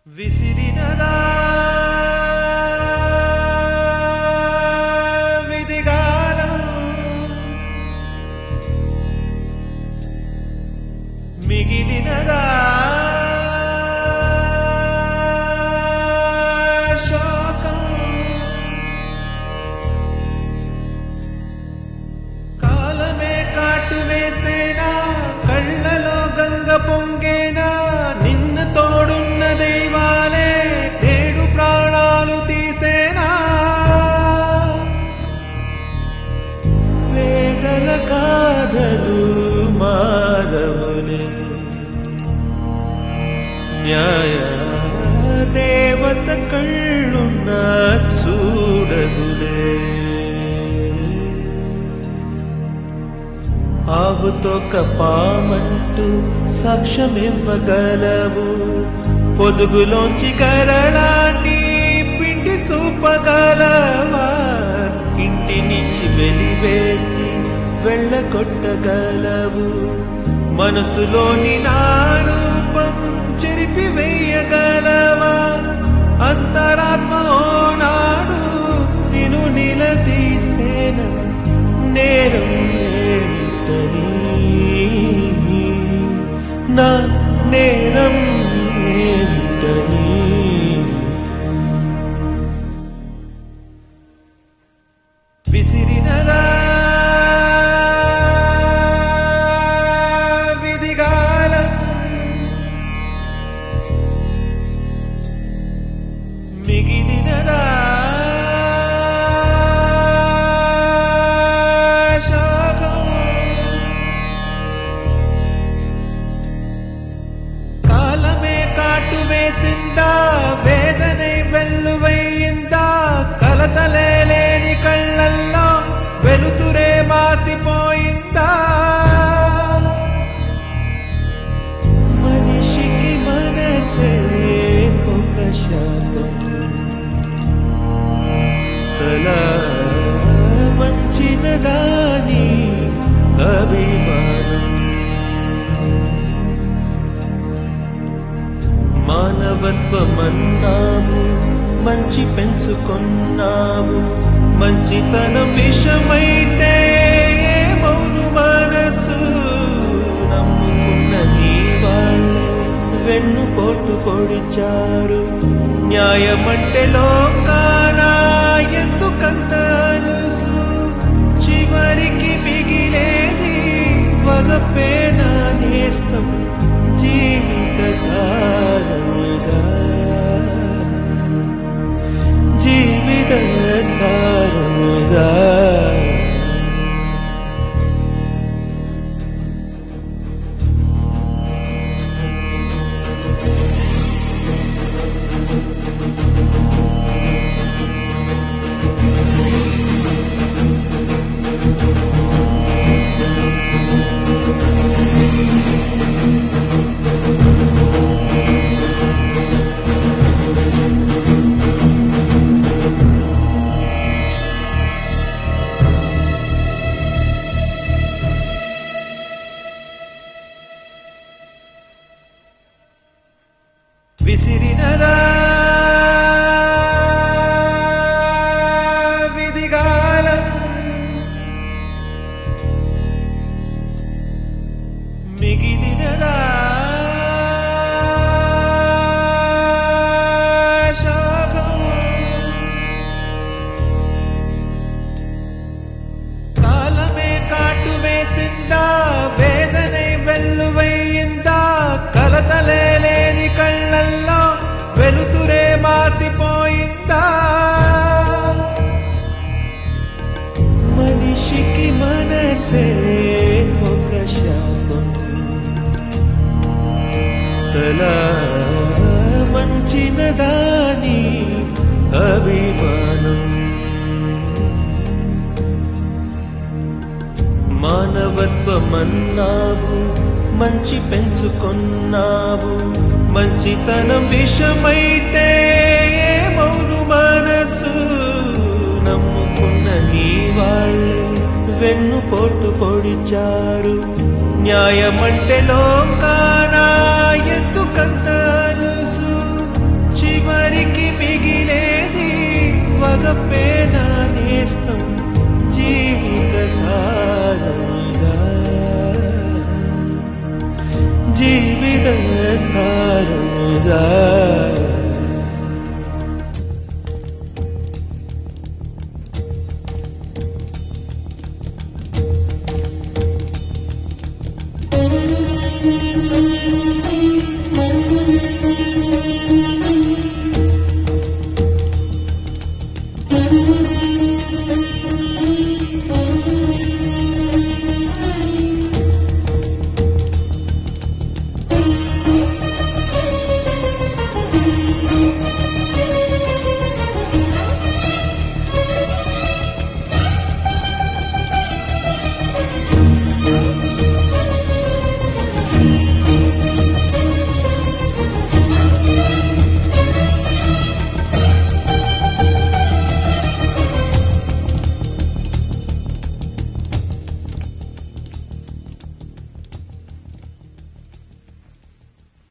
విసిరినదా విధిగాలం మిగిలినదా శోకం కాలమే కాటు వేసేనా కళ్ళలో గంగ పొంగేనా నిన్న తోడున్న దైవాలే నేడు ప్రాణాలు తీసేనా వేదల కాదలు మానవులే న్యాయ దేవత కళ్ళున్న చూడదులే ఆవుతో కపామంటూ సాక్ష్యమివ్వగలవు పొదుగులోంచి కరళాన్ని పిండి చూపగలవా ఇంటి నుంచి వెలివేసి వెళ్ళగొట్టగలవు మనసులోని నా రూపం చెరిపి వేయగలవా అంతరాత్మ ఓనాడు నిన్ను నిలదీసేన నేరం ఏమిటని నా నేరం ఏమిటని విసిరినదా విధిగాలం మిగిలినదా శోకం కాలమే కాటు వేసిందా వేదనై వెల్లువయ్యిందా కలతలే లేని కళ్ళల్లో వెలుతురే మాసిపోయిందా మనిషికి మనసే ఒక శాపం తల వంచిన దాని అభిమానం మానవత్వమన్నావు మంచి పెంచుకున్నావు మంచితనం విషమైతే మౌను మనసు నమ్ముకున్న నీ వాళ్ళే వెన్ను పోటు పొడిచారు న్యాయమంటే లోకానా ఎందుకంత అలుసు చివరికి మిగిలేది వగపేనా నేస్తం జీవిత సారముగా జీవిత సారముగా విసిరినదా విధిగాలం మిగిలినదా శోకం కాలమే కాటు వేసిందా వేదనై వెల్లువయ్యిందా కలతలే లేని కళ్ళల్లో వెలుతురే మాసిపోయిందా మనిషికి మనసే ఒక శాపం తల వంచిన దాని అభిమానం మానవత్వమన్నావు మంచి పెంచుకున్నావు మంచితనం విషమైతే మౌను మనసు నమ్ముకున్న నీ వాళ్ళే వెన్ను పోటు పొడిచారు న్యాయమంటే లోకానా ఎందుకంత అలుసు పక్కపేనా నేస్తం జీవిత సారమిదా జీవిత సారమిదా